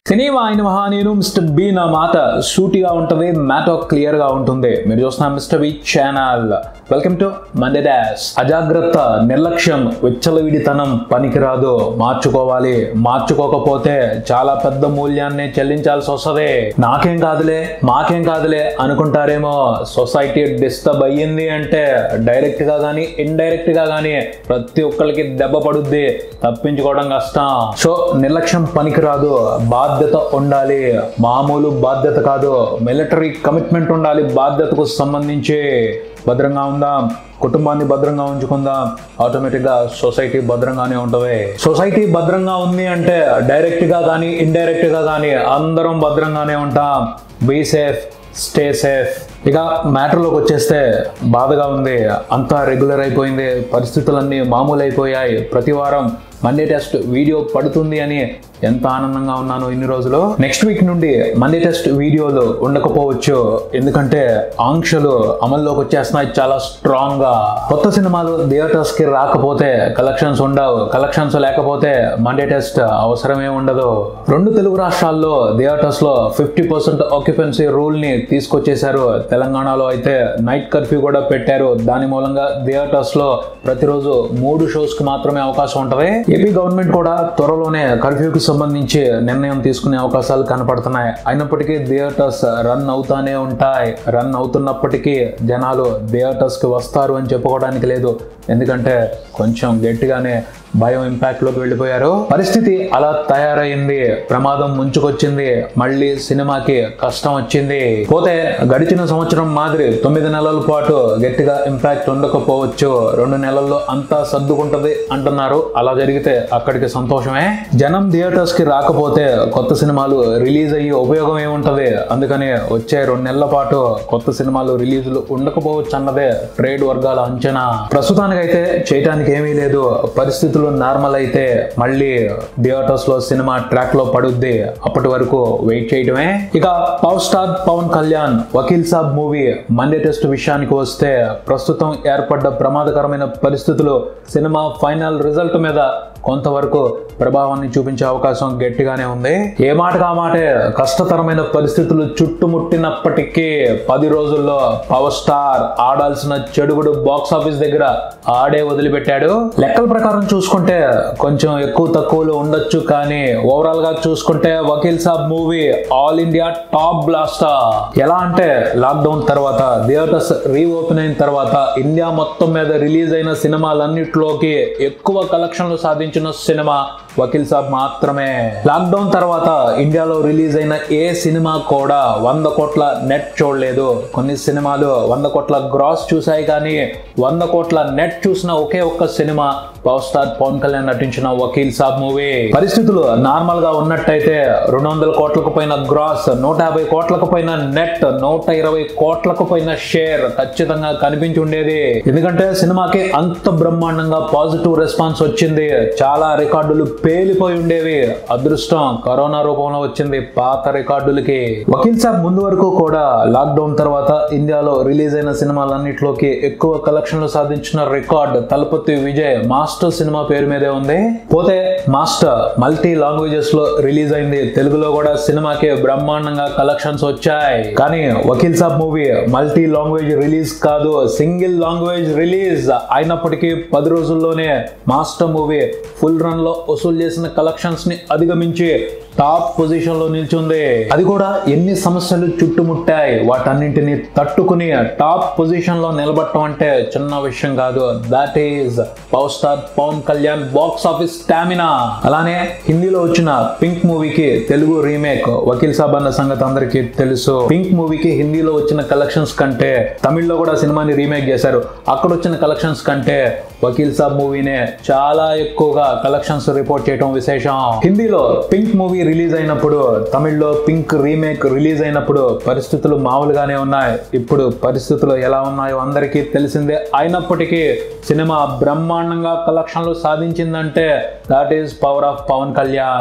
cinema అయిన మహా నేను మిస్టర్ బి నా మాట సూటిగా ఉంటుంది మ్యాటర్ క్లియర్ గా ఉంటుంది మీరు చూస్తున్న mister B channel welcome to Monday dash అజాగ్రత్త నిర్లక్ష్యం విచ్చలవిడితనం పనికిరాదు మార్చుకోవాలి మార్చుకోకపోతే చాలా పెద్ద మూల్యాన్ని చెల్లించాల్సి వస్తుంది నాకేం కాదులే మాకేం కాదులే అనుకుంటారేమో సొసైటీ డిస్టర్బ్ అయ్యింది అంటే డైరెక్ట్ గా కానీ ఇండైరెక్ట్ గా కానీ ప్రతి ఒక్కరికి దెబ్బ పడుద్ది తప్పించుకోవడం కష్టం సో నిర్లక్ష్యం పనికిరాదు బాధ్యత ఉండాలి మామూలు బాధ్యత కాదు మిలిటరీ కమిట్మెంట్ ఉండాలి బాధ్యతకు సంబంధించి భద్రంగా ఉందాం కుటుంబాన్ని భద్రంగా ఉంచుకుందాం ఆటోమేటిక్గా సొసైటీ భద్రంగానే ఉంటుంది సొసైటీ భద్రంగా ఉంది అంటే డైరెక్ట్గా కానీ ఇండైరెక్ట్గా కానీ అందరం భద్రంగానే ఉంటాం బీ సేఫ్ స్టే సేఫ్ ఇక మ్యాటర్లోకి వచ్చేస్తే బాధగా ఉంది అంతా రెగ్యులర్ అయిపోయింది పరిస్థితులన్నీ మామూలు అయిపోయాయి ప్రతి వారం మండే టెస్ట్ వీడియో పడుతుంది అని ఎంత ఆనందంగా ఉన్నాను ఇన్ని రోజులు నెక్స్ట్ వీక్ నుండి మండే టెస్ట్ వీడియోలు ఉండకపోవచ్చు ఎందుకంటే ఆంక్షలు అమల్లోకి వచ్చేస్తున్నాయి చాలా స్ట్రాంగ్ గా కొత్త సినిమాలు థియేటర్స్ కి రాకపోతే కలెక్షన్స్ ఉండవు కలెక్షన్స్ లేకపోతే మండే టెస్ట్ అవసరమే ఉండదు రెండు తెలుగు రాష్ట్రాల్లో థియేటర్స్ లో ఫిఫ్టీ పర్సెంట్ ఆక్యుపెన్సీ రూల్ ని తీసుకొచ్చేశారు తెలంగాణలో అయితే నైట్ కర్ఫ్యూ కూడా పెట్టారు దాని మూలంగా థియేటర్స్ లో ప్రతిరోజు మూడు షోస్ కి మాత్రమే అవకాశం ఉంటది ఏపీ గవర్నమెంట్ కూడా త్వరలోనే కర్ఫ్యూకి సంబంధించి నిర్ణయం తీసుకునే అవకాశాలు కనపడుతున్నాయి అయినప్పటికీ థియేటర్స్ రన్ అవుతానే ఉంటాయి రన్ అవుతున్నప్పటికీ జనాలు థియేటర్స్ కి వస్తారు అని చెప్పుకోవడానికి లేదు ఎందుకంటే కొంచెం గట్టిగానే భయం ఇంపాక్ట్ లోకి వెళ్ళిపోయారు పరిస్థితి అలా తయారైంది ప్రమాదం ముంచుకొచ్చింది మళ్ళీ సినిమాకి కష్టం వచ్చింది పోతే గడిచిన సంవత్సరం మాదిరి తొమ్మిది నెలల పాటు గట్టిగా ఇంపాక్ట్ ఉండకపోవచ్చు రెండు నెలల్లో అంతా సర్దుకుంటది అంటున్నారు అలా జరిగితే అక్కడికి సంతోషమే జనం థియేటర్స్ కి రాకపోతే కొత్త సినిమాలు రిలీజ్ అయ్యి ఉపయోగం ఏముంటది అందుకని వచ్చే రెండు నెలల పాటు కొత్త సినిమాలు రిలీజులు ఉండకపోవచ్చు అన్నదే ట్రేడ్ వర్గాల అంచనా ప్రస్తుతానికైతే చేయటానికి ఏమీ లేదు పరిస్థితులు నార్మల్ అయితే మళ్ళీ థియేటర్స్ లో సినిమా ట్రాక్ లో పడుద్ది అప్పటి వరకు వెయిట్ చేయడమే ఇక power star Pawan Kalyan Vakeel Saab movie Monday test విషయానికి వస్తే ప్రస్తుతం ఏర్పడ్డ ప్రమాదకరమైన పరిస్థితులు సినిమా ఫైనల్ రిజల్ట్ మీద కొంతవరకు ప్రభావాన్ని చూపించే అవకాశం గట్టిగానే ఉంది ఏ మాటగా మాటే కష్టతరమైన పరిస్థితులు చుట్టుముట్టినప్పటికీ పది రోజుల్లో పవర్ స్టార్ ఆడాల్సిన చెడుగుడు బాక్స్ ఆఫీస్ దగ్గర ఆడే వదిలిపెట్టాడు లెక్కల ప్రకారం చూసుకుంటే కొంచెం ఎక్కువ తక్కువలు ఉండొచ్చు కానీ ఓవరాల్ గా చూసుకుంటే Vakeel Saab movie all India top blaster ఎలా అంటే లాక్డౌన్ తర్వాత థియేటర్స్ రీఓపెన్ అయిన తర్వాత ఇండియా మొత్తం మీద రిలీజ్ అయిన సినిమాలన్నిటిలోకి ఎక్కువ కలెక్షన్లు సాధించిన సినిమా వకీల్ సాబ్ మాత్రమే లాక్డౌన్ తర్వాత ఇండియాలో రిలీజ్ అయిన ఏ సినిమా కూడా వంద కోట్ల నెట్ చూడలేదు కొన్ని సినిమాలు వంద కోట్ల గ్రాస్ చూసాయి కానీ వంద కోట్ల నెట్ చూసిన ఒకే ఒక్క సినిమా పవర్ స్టార్ పవన్ కళ్యాణ్ నటించిన వకీల్ సాబ్ మూవీ పరిస్థితులు నార్మల్ గా ఉన్నట్టయితే రెండు వందల కోట్లకు పైన గ్రాస్ నూట యాభై కోట్లకు పైన నెట్ నూట ఇరవై కోట్లకు పైన షేర్ ఖచ్చితంగా కనిపించి ఉండేది ఎందుకంటే సినిమాకి అంత బ్రహ్మాండంగా పాజిటివ్ రెస్పాన్స్ వచ్చింది చాలా రికార్డులు పేలిపోయి ఉండేవి అదృష్టం కరోనా రూపంలో వచ్చింది పాత రికార్డులకి వకీల్ సాబ్ ముందు వరకు కూడా లాక్డౌన్ తర్వాత ఇండియాలో రిలీజ్ అయిన సినిమాలన్నిటిలోకి ఎక్కువ కలెక్షన్లు సాధించిన రికార్డ్ తలపతి విజయ్ మాస్టర్ సినిమా పేరు మీదే ఉంది పోతే మాస్టర్ మల్టీ లాంగ్వేజెస్ లో రిలీజ్ అయింది తెలుగులో కూడా సినిమాకి బ్రహ్మాండంగా కలెక్షన్స్ వచ్చాయి కానీ Vakeel Saab movie multi language release కాదు సింగిల్ లాంగ్వేజ్ రిలీజ్ అయినప్పటికీ పది రోజుల్లోనే మాస్టర్ మూవీ ఫుల్ రన్ లో వసూలు చేసిన కలెక్షన్స్ ని అధిగమించి టాప్ పొజిషన్ లో నిల్చుంది అది కూడా ఎన్ని సమస్యలు చుట్టుముట్టాయి వాటన్నింటిని తట్టుకుని టాప్ పొజిషన్ లో నిలబడటం అంటే చిన్న విషయం కాదు that is power star Pawan Kalyan box office stamina అలానే హిందీలో వచ్చిన పింక్ మూవీకి తెలుగు రీమేక్ వకీల్ సాబ్ అన్న సంగతి అందరికీ తెలుసు పింక్ మూవీకి హిందీలో వచ్చిన కలెక్షన్స్ కంటే తమిళ్లో కూడా సినిమాని రీమేక్ చేశారు అక్కడ వచ్చిన కలెక్షన్స్ కంటే వకీల్ సాబ్ మూవీనే చాలా ఎక్కువగా కలెక్షన్స్ రిపోర్ట్ చేయడం విశేషం హిందీలో పింక్ మూవీ రిలీజ్ అయినప్పుడు తమిళ్లో పింక్ రీమేక్ రిలీజ్ అయినప్పుడు పరిస్థితులు మామూలుగానే ఉన్నాయి ఇప్పుడు పరిస్థితులు ఎలా ఉన్నాయో అందరికీ తెలిసిందే అయినప్పటికీ సినిమా బ్రహ్మాండంగా కలెక్షన్లు సాధించిందంటే that is power of Pawan Kalyan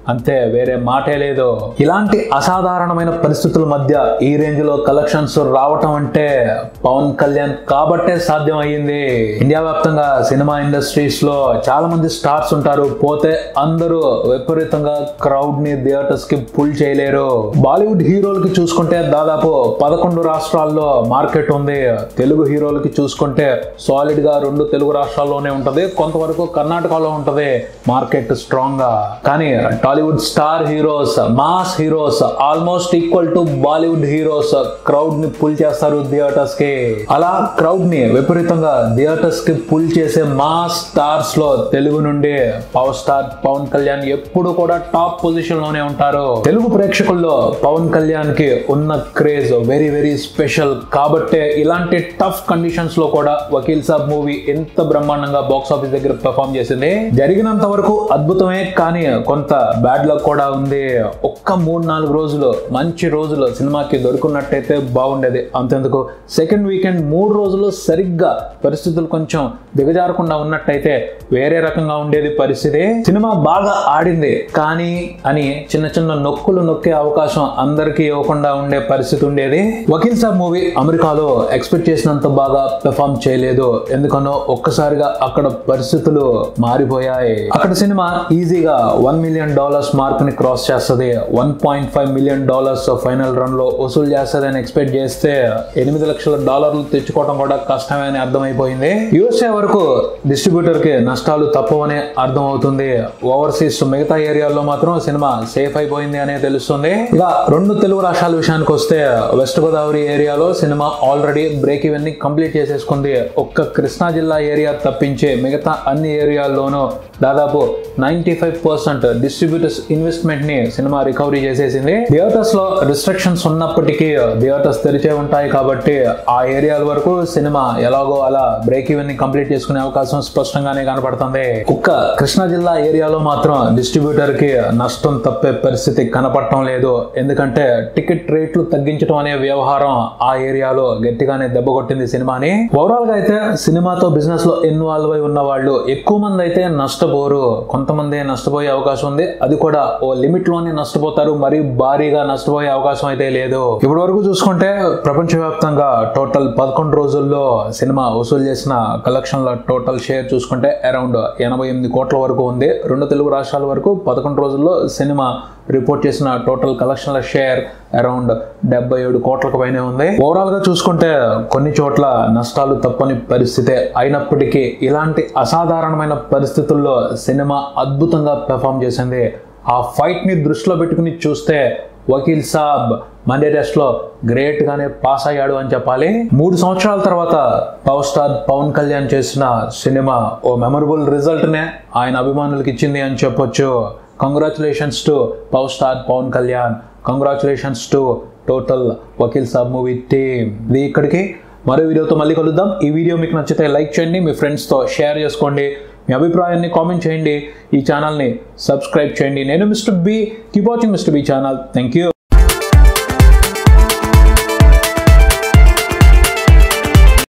అంతే వేరే మాటే లేదు ఇలాంటి అసాధారణమైన పరిస్థితుల మధ్య ఈ రేంజ్ లో కలెక్షన్స్ రావటం అంటే పవన్ కళ్యాణ్ కాబట్టే సాధ్యం అయ్యింది ఇండియా వ్యాప్తంగా సినిమా ఇండస్ట్రీస్ లో చాలా మంది స్టార్స్ ఉంటారు పోతే అందరూ విపరీతంగా క్రౌడ్ ని థియేటర్స్ కి పుల్ చేయలేరు బాలీవుడ్ హీరోలకి చూసుకుంటే దాదాపు పదకొండు రాష్ట్రాల్లో మార్కెట్ ఉంది తెలుగు హీరోలకి చూసుకుంటే సాలిడ్ గా రెండు తెలుగు రాష్ట్రాల్లోనే ఉంటది కొంతవరకు కర్ణాటకలో ఉంటది మార్కెట్ స్ట్రాంగ్ గా కానీ Tollywood star heroes mass heroes almost equal to Bollywood heroes crowd ని పుల్ చేస్తారు థియేటర్స్ కి అలా క్రౌడ్ ని విపరీతంగా థియేటర్స్ కి పుల్ చేసే మాస్ స్టార్స్ లో తెలుగు నుండి పవర్ స్టార్ పవన్ కళ్యాణ్ ఎప్పుడు కూడా టాప్ పొజిషన్ లోనే ఉంటారు తెలుగు ప్రేక్షకుల్లో పవన్ కళ్యాణ్ కి ఉన్న క్రేజ్ వెరీ వెరీ స్పెషల్ కాబట్టే ఇలాంటి టఫ్ కండిషన్స్ లో కూడా వకీల్ సాబ్ మూవీ ఎంత బ్రహ్మాండంగా బాక్స్ ఆఫీస్ దగ్గర పెర్ఫామ్ చేసింది జరిగినంత వరకు అద్భుతమే కానీ కొంత బ్యాడ్ లక్ కూడా ఉంది ఒక్క మూడు నాలుగు రోజులు మంచి రోజులు సినిమాకి దొరుకున్నట్టయితే బాగుండేది అంతెందుకు సెకండ్ వీకెండ్ మూడు రోజులు సరిగ్గా పరిస్థితులు కొంచెం దిగజారకుండా ఉన్నట్టయితే వేరే రకంగా ఉండేది పరిస్థితి సినిమా బాగా ఆడింది కానీ అని చిన్న చిన్న నొక్కులు నొక్కే అవకాశం అందరికీ ఇవ్వకుండా ఉండే పరిస్థితి ఉండేది వకీల్ సాబ్ మూవీ అమెరికాలో ఎక్స్పెక్ట్ చేసినంత బాగా పెర్ఫామ్ చేయలేదు ఎందుకనో ఒక్కసారిగా అక్కడ పరిస్థితులు మారిపోయాయి అక్కడ సినిమా ఈజీగా వన్ మిలియన్ డాలర్స్ మార్క్ ని క్రాస్ చేస్తుంది one point five million dollars final run లో వసూలు చేస్తుంది అని ఎక్స్పెక్ట్ చేస్తే ఎనిమిది లక్షల డాలర్లు తెచ్చుకోవడం కూడా కష్టమే అని అర్థమైపోయింది యూఎస్ఏ వరకు డిస్ట్రిబ్యూటర్ కి నష్టాలు తప్పవనే అర్థం అవుతుంది ఓవర్సీస్ మిగతా ఏరియాల్లో మాత్రం సినిమా సేఫ్ అయిపోయింది అనే తెలుస్తుంది ఇక రెండు తెలుగు రాష్ట్రాల విషయానికి వస్తే వెస్ట్ గోదావరి ఏరియాలో సినిమా ఆల్రెడీ బ్రేక్ ఈవెన్ ని కంప్లీట్ చేసేసుకుంది ఒక్క కృష్ణా జిల్లా ఏరియా తప్పించి మిగతా అన్ని ఏరియాల్లోనూ దాదాపు ninety five percent distributors investment ని సినిమా రికవరీ చేసేసింది థియేటర్స్ లో రిస్ట్రిక్షన్స్ ఉన్నప్పటికీ థియేటర్స్ తెరిచే ఉంటాయి కాబట్టి ఆ ఏరియాల వరకు సినిమా ఎలాగో అలా బ్రేక్ ఈవెన్ ని కంప్లీట్ చేసుకునే అవకాశం స్పష్టంగానే కనపడుతుంది ఒక్క కృష్ణా జిల్లా ఏరియాలో మాత్రం డిస్ట్రిబ్యూటర్ కి నష్టం తప్పే పరిస్థితి కనపడటం లేదు ఎందుకంటే టికెట్ రేట్లు తగ్గించడం అనే వ్యవహారం ఆ ఏరియాలో గట్టిగానే దెబ్బ కొట్టింది సినిమాని ఓవరాల్ గా అయితే సినిమాతో బిజినెస్ లో ఇన్వాల్వ్ అయి ఉన్న వాళ్ళు ఎక్కువ మంది అయితే నష్టపోరు కొంతమంది నష్టపోయే అవకాశం ఉంది అది కూడా ఓ లిమిట్ లోనే నష్టపోతారు మరి భారీగా నష్టపోయే అవకాశం అయితే లేదు ఇప్పటి వరకు చూసుకుంటే ప్రపంచవ్యాప్తంగా టోటల్ పదకొండు రోజుల్లో సినిమా వసూలు చేసిన కలెక్షన్ల టోటల్ షేర్ చూసుకుంటే అరౌండ్ ఎనభై ఎనిమిది కోట్ల వరకు ఉంది రెండు తెలుగు రాష్ట్రాల వరకు పదకొండు రోజుల్లో సినిమా రిపోర్ట్ చేసిన టోటల్ కలెక్షన్ల షేర్ అరౌండ్ డెబ్బై ఏడు కోట్లకు పైనే ఉంది ఓవరాల్ గా చూసుకుంటే కొన్ని చోట్ల నష్టాలు తప్పని పరిస్థితే అయినప్పటికీ ఇలాంటి అసాధారణమైన పరిస్థితుల్లో సినిమా అద్భుతంగా పెర్ఫామ్ చేసింది ఆ ఫైట్ ని దృష్టిలో పెట్టుకుని చూస్తే వకీల్ సాబ్ మండే టెస్ట్ లో గ్రేట్ గానే పాస్ అయ్యాడు అని చెప్పాలి మూడు సంవత్సరాల తర్వాత పవర్ స్టార్ పవన్ కళ్యాణ్ చేసిన సినిమా ఓ మెమరబుల్ రిజల్ట్ నే ఆయన అభిమానులకు ఇచ్చింది అని చెప్పొచ్చు congratulations to power star Pawan Kalyan congratulations to total Vakeel Saab movie team ఇది ఇక్కడికి మరో వీడియోతో మళ్ళీ కలుద్దాం ఈ వీడియో మీకు నచ్చితే లైక్ చేయండి మీ ఫ్రెండ్స్తో షేర్ చేసుకోండి మీ అభిప్రాయాన్ని కామెంట్ చేయండి ఈ ఛానల్ని సబ్స్క్రైబ్ చేయండి నేను mister B keep watching mister B channel thank you